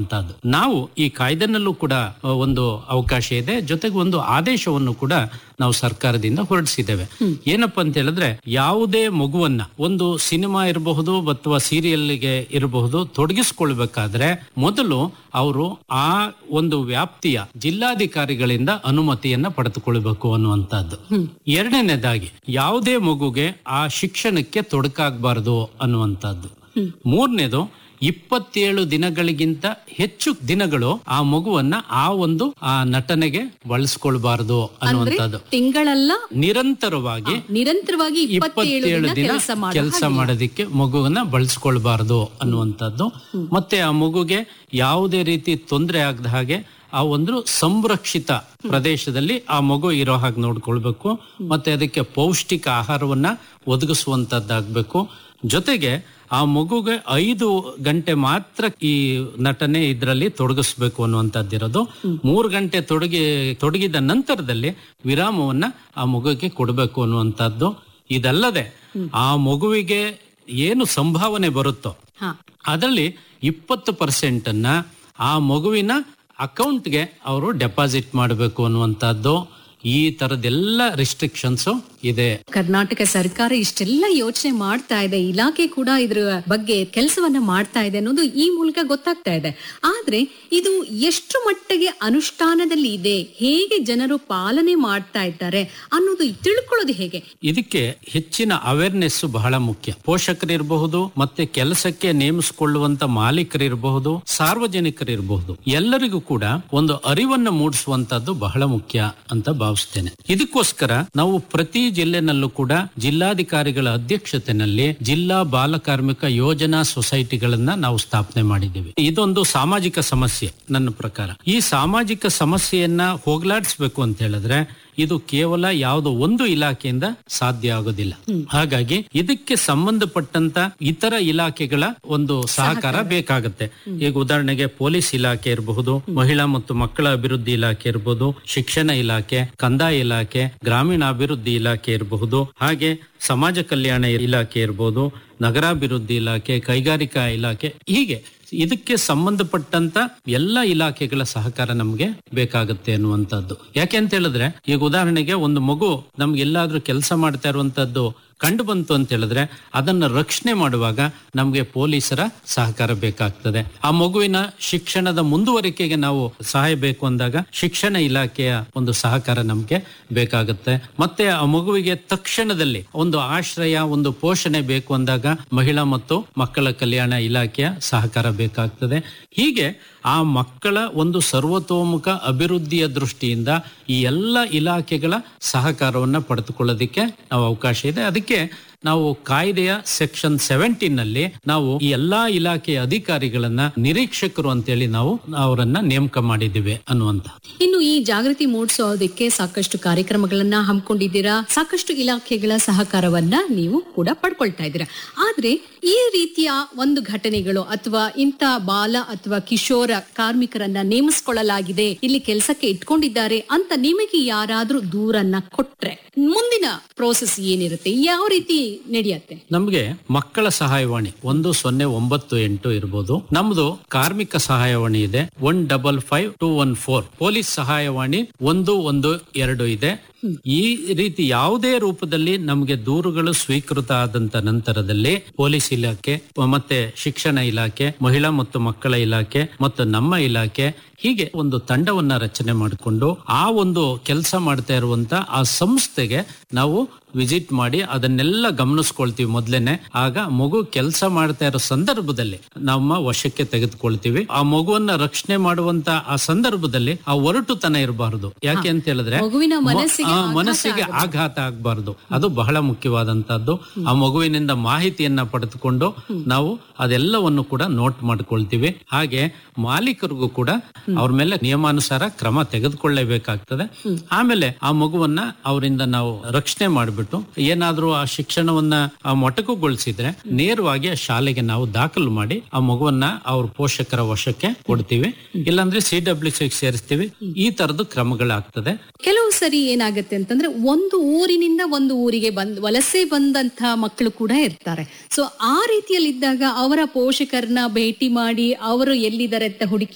ಅನ್ನುವಂತಹದ್ದು ನಾವು ಈ ಕಾಯ್ದೆನಲ್ಲೂ ಕೂಡ ಆ, ಒಂದು ಅವಕಾಶ ಇದೆ ಜೊತೆಗೆ ಒಂದು ಆದೇಶವನ್ನು ಕೂಡ ನಾವು ಸರ್ಕಾರದಿಂದ ಹೊರಡಿಸಿದ್ದೇವೆ ಏನಪ್ಪಾ ಅಂತ ಹೇಳಿದ್ರೆ ಯಾವುದೇ ಮಗುವನ್ನ ಒಂದು ಸಿನಿಮಾ ಇರಬಹುದು ಅಥವಾ ಸೀರಿಯಲ್ಗೆ ಇರಬಹುದು ತೊಡಗಿಸ್ಕೊಳ್ಬೇಕಾದ್ರೆ ಮೊದಲು ಅವರು ಆ ಒಂದು ವ್ಯಾಪ್ತಿಯ ಜಿಲ್ಲಾಧಿಕಾರಿಗಳಿಂದ ಅನುಮತಿಯನ್ನ ಪಡೆದುಕೊಳ್ಬೇಕು ಅನ್ನುವಂಥದ್ದು ಎರಡನೇದಾಗಿ ಯಾವುದೇ ಮಗುಗೆ ಆ ಶಿಕ್ಷಣಕ್ಕೆ ತೊಡಕಾಗಬಾರದು ಅನ್ನುವಂಥದ್ದು ಮೂರನೇದು ಇಪ್ಪತ್ತೇಳು ದಿನಗಳಿಗಿಂತ ಹೆಚ್ಚು ದಿನಗಳು ಆ ಮಗುವನ್ನ ಆ ಒಂದು ಆ ನಟನೆಗೆ ಬಳಸ್ಕೊಳ್ಬಾರದು ಅನ್ನುವಂಥದ್ದು ತಿಂಗಳಲ್ಲ ನಿರಂತರವಾಗಿ ನಿರಂತರವಾಗಿ ಇಪ್ಪತ್ತೇಳು ಇಪ್ಪತ್ತೇಳು ದಿನ ದಿನ ಕೆಲಸ ಮಾಡ ಕೆಲಸ ಮಾಡೋದಿಕ್ಕೆ ಮಗುವನ್ನ ಬಳಸ್ಕೊಳ್ಬಾರದು ಅನ್ನುವಂಥದ್ದು ಮತ್ತೆ ಆ ಮಗುಗೆ ಯಾವುದೇ ರೀತಿ ತೊಂದರೆ ಆಗದ ಹಾಗೆ ಆ ಒಂದು ಸಂರಕ್ಷಿತ ಪ್ರದೇಶದಲ್ಲಿ ಆ ಮಗು ಇರೋ ಹಾಗೆ ನೋಡ್ಕೊಳ್ಬೇಕು ಮತ್ತೆ ಅದಕ್ಕೆ ಪೌಷ್ಟಿಕ ಆಹಾರವನ್ನ ಒದಗಿಸುವಂತದ್ದಾಗ್ಬೇಕು ಜೊತೆಗೆ ಆ ಮಗುಗೆ ಐದು ಗಂಟೆ ಮಾತ್ರ ಈ ನಟನೆ ಇದರಲ್ಲಿ ತೊಡಗಿಸ್ಬೇಕು ಅನ್ನುವಂಥದ್ದಿರೋದು ಮೂರು ಗಂಟೆ ತೊಡಗಿ ತೊಡಗಿದ ನಂತರದಲ್ಲಿ ವಿರಾಮವನ್ನ ಆ ಮಗುಗೆ ಕೊಡಬೇಕು ಅನ್ನುವಂಥದ್ದು ಇದಲ್ಲದೆ ಆ ಮಗುವಿಗೆ ಏನು ಸಂಭಾವನೆ ಬರುತ್ತೋ ಹಾ ಅದರಲ್ಲಿ ಇಪ್ಪತ್ತು ಪರ್ಸೆಂಟ್ ಅನ್ನ ಆ ಮಗುವಿನ ಅಕೌಂಟ್ಗೆ ಅವರು ಡೆಪಾಸಿಟ್ ಮಾಡಬೇಕು ಅನ್ನುವಂಥದ್ದು ಈ ತರದೆಲ್ಲ ರಿಸ್ಟ್ರಿಕ್ಷನ್ಸ್ ಇದೆ ಕರ್ನಾಟಕ ಸರ್ಕಾರ ಇಷ್ಟೆಲ್ಲ ಯೋಚನೆ ಮಾಡ್ತಾ ಇದೆ ಇಲಾಖೆ ಕೂಡ ಇದ್ರ ಬಗ್ಗೆ ಕೆಲಸವನ್ನ ಮಾಡ್ತಾ ಇದೆ ಅನ್ನೋದು ಈ ಮೂಲಕ ಗೊತ್ತಾಗ್ತಾ ಇದೆ ಆದ್ರೆ ಇದು ಎಷ್ಟು ಮಟ್ಟಿಗೆ ಅನುಷ್ಠಾನದಲ್ಲಿ ಇದೆ ಹೇಗೆ ಜನರು ಪಾಲನೆ ಮಾಡ್ತಾ ಇದ್ದಾರೆ ಅನ್ನೋದು ತಿಳ್ಕೊಳ್ಳೋದು ಹೇಗೆ ಇದಕ್ಕೆ ಹೆಚ್ಚಿನ ಅವೇರ್ನೆಸ್ ಬಹಳ ಮುಖ್ಯ ಪೋಷಕರಿರಬಹುದು ಮತ್ತೆ ಕೆಲಸಕ್ಕೆ ನೇಮಿಸಿಕೊಳ್ಳುವಂತ ಮಾಲೀಕರಿರಬಹುದು ಸಾರ್ವಜನಿಕರಿರಬಹುದು ಎಲ್ಲರಿಗೂ ಕೂಡ ಒಂದು ಅರಿವನ್ನು ಮೂಡಿಸುವಂತದ್ದು ಬಹಳ ಮುಖ್ಯ ಅಂತ ಭಾವಿಸ್ತೇನೆ ಇದಕ್ಕೋಸ್ಕರ ನಾವು ಪ್ರತಿ ಜಿಲ್ಲೆನಲ್ಲೂ ಕೂಡ ಜಿಲ್ಲಾಧಿಕಾರಿಗಳ ಅಧ್ಯಕ್ಷತೆಯಲ್ಲಿ ಜಿಲ್ಲಾ ಬಾಲ ಕಾರ್ಮಿಕ ಯೋಜನಾ ಸೊಸೈಟಿಗಳನ್ನ ನಾವು ಸ್ಥಾಪನೆ ಮಾಡಿದ್ದೀವಿ ಇದೊಂದು ಸಾಮಾಜಿಕ ಸಮಸ್ಯೆ ನನ್ನ ಪ್ರಕಾರ ಈ ಸಾಮಾಜಿಕ ಸಮಸ್ಯೆಯನ್ನ ಹೋಗ್ಲಾಡಿಸ್ಬೇಕು ಅಂತ ಹೇಳಿದ್ರೆ ಇದು ಕೇವಲ ಯಾವುದೋ ಒಂದು ಇಲಾಖೆಯಿಂದ ಸಾಧ್ಯ ಆಗೋದಿಲ್ಲ ಹಾಗಾಗಿ ಇದಕ್ಕೆ ಸಂಬಂಧಪಟ್ಟಂತ ಇತರ ಇಲಾಖೆಗಳ ಒಂದು ಸಹಕಾರ ಬೇಕಾಗುತ್ತೆ ಈಗ ಉದಾಹರಣೆಗೆ ಪೊಲೀಸ್ ಇಲಾಖೆ ಇರಬಹುದು ಮಹಿಳಾ ಮತ್ತು ಮಕ್ಕಳ ಅಭಿವೃದ್ಧಿ ಇಲಾಖೆ ಇರಬಹುದು ಶಿಕ್ಷಣ ಇಲಾಖೆ ಕಂದಾಯ ಇಲಾಖೆ ಗ್ರಾಮೀಣಾಭಿವೃದ್ಧಿ ಇಲಾಖೆ ಇರಬಹುದು ಹಾಗೆ ಸಮಾಜ ಕಲ್ಯಾಣ ಇಲಾಖೆ ಇರಬಹುದು ನಗರಾಭಿವೃದ್ಧಿ ಇಲಾಖೆ ಕೈಗಾರಿಕಾ ಇಲಾಖೆ ಹೀಗೆ ಇದಕ್ಕೆ ಸಂಬಂಧಪಟ್ಟಂತ ಎಲ್ಲ ಇಲಾಖೆಗಳ ಸಹಕಾರ ನಮ್ಗೆ ಬೇಕಾಗುತ್ತೆ ಅನ್ನುವಂಥದ್ದು ಯಾಕೆ ಅಂತ ಹೇಳಿದ್ರೆ ಈಗ ಉದಾಹರಣೆಗೆ ಒಂದು ಮಗು ನಮ್ಗೆ ಎಲ್ಲಾದ್ರೂ ಕೆಲಸ ಮಾಡ್ತಾ ಇರುವಂತದ್ದು ಕಂಡು ಬಂತು ಅಂತ ಹೇಳಿದ್ರೆ ಅದನ್ನ ರಕ್ಷಣೆ ಮಾಡುವಾಗ ನಮ್ಗೆ ಪೊಲೀಸರ ಸಹಕಾರ ಬೇಕಾಗ್ತದೆ ಆ ಮಗುವಿನ ಶಿಕ್ಷಣದ ಮುಂದುವರಿಕೆಗೆ ನಾವು ಸಹಾಯ ಬೇಕು ಅಂದಾಗ ಶಿಕ್ಷಣ ಇಲಾಖೆಯ ಒಂದು ಸಹಕಾರ ನಮ್ಗೆ ಬೇಕಾಗುತ್ತೆ ಮತ್ತೆ ಆ ಮಗುವಿಗೆ ತಕ್ಷಣದಲ್ಲಿ ಒಂದು ಆಶ್ರಯ ಒಂದು ಪೋಷಣೆ ಬೇಕು ಅಂದಾಗ ಮಹಿಳಾ ಮತ್ತು ಮಕ್ಕಳ ಕಲ್ಯಾಣ ಇಲಾಖೆಯ ಸಹಕಾರ ಬೇಕಾಗ್ತದೆ ಹೀಗೆ ಆ ಮಕ್ಕಳ ಒಂದು ಸರ್ವತೋಮುಖ ಅಭಿವೃದ್ಧಿಯ ದೃಷ್ಟಿಯಿಂದ ಈ ಎಲ್ಲ ಇಲಾಖೆಗಳ ಸಹಕಾರವನ್ನ ಪಡೆದುಕೊಳ್ಳೋದಿಕ್ಕೆ ನಾವು ಅವಕಾಶ ಇದೆ ಅದಕ್ಕೆ ನಾವು ಕಾಯ್ದೆಯ ಸೆಕ್ಷನ್ ಸೆವೆಂಟೀನ್ ನಲ್ಲಿ ನಾವು ಈ ಎಲ್ಲಾ ಇಲಾಖೆಯ ಅಧಿಕಾರಿಗಳನ್ನ ನಿರೀಕ್ಷಕರು ಅಂತೇಳಿ ನಾವು ಅವರನ್ನ ನೇಮಕ ಮಾಡಿದ್ದೀವಿ ಅನ್ನುವಂತ ಇನ್ನು ಈ ಜಾಗೃತಿ ಮೂಡಿಸೋದಕ್ಕೆ ಸಾಕಷ್ಟು ಕಾರ್ಯಕ್ರಮಗಳನ್ನ ಹಮ್ಮಿಕೊಂಡಿದ್ದೀರಾ ಸಾಕಷ್ಟು ಇಲಾಖೆಗಳ ಸಹಕಾರವನ್ನ ನೀವು ಕೂಡ ಪಡ್ಕೊಳ್ತಾ ಇದ್ದೀರಾ ಆದ್ರೆ ಈ ರೀತಿಯ ಒಂದು ಘಟನೆಗಳು ಅಥವಾ ಇಂಥ ಬಾಲ ಅಥವಾ ಕಿಶೋರ ಕಾರ್ಮಿಕರನ್ನ ನೇಮಿಸಿಕೊಳ್ಳಲಾಗಿದೆ ಇಲ್ಲಿ ಕೆಲಸಕ್ಕೆ ಇಟ್ಕೊಂಡಿದ್ದಾರೆ ಅಂತ ನಿಮಗೆ ಯಾರಾದ್ರೂ ದೂರನ್ನ ಕೊಟ್ರೆ ಮುಂದಿನ ಪ್ರೋಸೆಸ್ ಏನಿರುತ್ತೆ ಯಾವ ರೀತಿ ನಡೆಯತ್ತೆ ನಮ್ಗೆ ಮಕ್ಕಳ ಸಹಾಯವಾಣಿ ಒಂದು ಸೊನ್ನೆ ಒಂಬತ್ತು ಎಂಟು ಇರ್ಬೋದು ನಮ್ದು ಕಾರ್ಮಿಕ ಸಹಾಯವಾಣಿ ಇದೆ one double five two one four police ಸಹಾಯವಾಣಿ ಒಂದು ಒಂದು ಎರಡು ಇದೆ ಈ ರೀತಿ ಯಾವುದೇ ರೂಪದಲ್ಲಿ ನಮಗೆ ದೂರುಗಳು ಸ್ವೀಕೃತ ಆದಂತ ನಂತರದಲ್ಲಿ ಪೊಲೀಸ್ ಇಲಾಖೆ ಮತ್ತೆ ಶಿಕ್ಷಣ ಇಲಾಖೆ ಮಹಿಳಾ ಮತ್ತು ಮಕ್ಕಳ ಇಲಾಖೆ ಮತ್ತು ನಮ್ಮ ಇಲಾಖೆ ಹೀಗೆ ಒಂದು ತಂಡವನ್ನ ರಚನೆ ಮಾಡಿಕೊಂಡು ಆ ಒಂದು ಕೆಲಸ ಮಾಡ್ತಾ ಇರುವಂತ ಆ ಸಂಸ್ಥೆಗೆ ನಾವು ವಿಸಿಟ್ ಮಾಡಿ ಅದನ್ನೆಲ್ಲ ಗಮನಿಸ್ಕೊಳ್ತೀವಿ ಮೊದ್ಲೇನೆ ಆಗ ಮಗು ಕೆಲಸ ಮಾಡ್ತಾ ಇರೋ ಸಂದರ್ಭದಲ್ಲಿ ನಮ್ಮ ವಶಕ್ಕೆ ತೆಗೆದುಕೊಳ್ತೀವಿ ಆ ಮಗುವನ್ನ ರಕ್ಷಣೆ ಮಾಡುವಂತ ಆ ಸಂದರ್ಭದಲ್ಲಿ ಆ ಒರಟುತನ ಇರಬಾರದು ಯಾಕೆ ಅಂತ ಹೇಳಿದ್ರೆ ಮಗುವಿನ ಮ- ಮನಸ್ಸಿಗೆ ಆ, ಆಘಾತ ಮನಸ್ಸಿಗೆ ಆಘಾತ ಆಗಬಾರದು ಅದು ಬಹಳ ಮುಖ್ಯವಾದಂತಹದ್ದು ಆ ಮಗುವಿನಿಂದ ಮಾಹಿತಿಯನ್ನ ಪಡೆದುಕೊಂಡು ನಾವು ಅದೆಲ್ಲವನ್ನು ಕೂಡ ನೋಟ್ ಮಾಡ್ಕೊಳ್ತೀವಿ ಹಾಗೆ ಮಾಲೀಕರಿಗೂ ಕೂಡ ಅವ್ರ ಮೇಲೆ ನಿಯಮಾನುಸಾರ ಕ್ರಮ ತೆಗೆದುಕೊಳ್ಳೇಬೇಕಾಗ್ತದೆ ಆಮೇಲೆ ಆ ಮಗುವನ್ನ ಅವರಿಂದ ನಾವು ರಕ್ಷಣೆ ಮಾಡಿಬಿಟ್ಟು ಏನಾದ್ರೂ ಆ ಶಿಕ್ಷಣವನ್ನ ಆ ಮೊಟಕುಗೊಳಿಸಿದ್ರೆ ನೇರವಾಗಿ ಆ ಶಾಲೆಗೆ ನಾವು ದಾಖಲು ಮಾಡಿ ಆ ಮಗುವನ್ನ ಅವ್ರ ಪೋಷಕರ ವಶಕ್ಕೆ ಕೊಡ್ತೀವಿ ಇಲ್ಲಾಂದ್ರೆ ಸಿ ಡಬ್ಲ್ಯೂ ಸಿ ಸೇರಿಸ್ತೀವಿ ಈ ತರದ ಕ್ರಮಗಳಾಗ್ತದೆ ಕೆಲವು ಸರಿ ಏನಾಗುತ್ತೆ ಅಂತಂದ್ರೆ ಒಂದು ಊರಿನಿಂದ ಒಂದು ಊರಿಗೆ ಬಂದ್ ವಲಸೆ ಬಂದಂತ ಮಕ್ಕಳು ಕೂಡ ಇರ್ತಾರೆ ಸೊ ಆ ರೀತಿಯಲ್ಲಿದ್ದಾಗ ಅವರ ಪೋಷಕರನ್ನ ಭೇಟಿ ಮಾಡಿ ಅವರು ಎಲ್ಲಿದ್ದಾರೆ ಅಂತ ಹುಡುಕಿ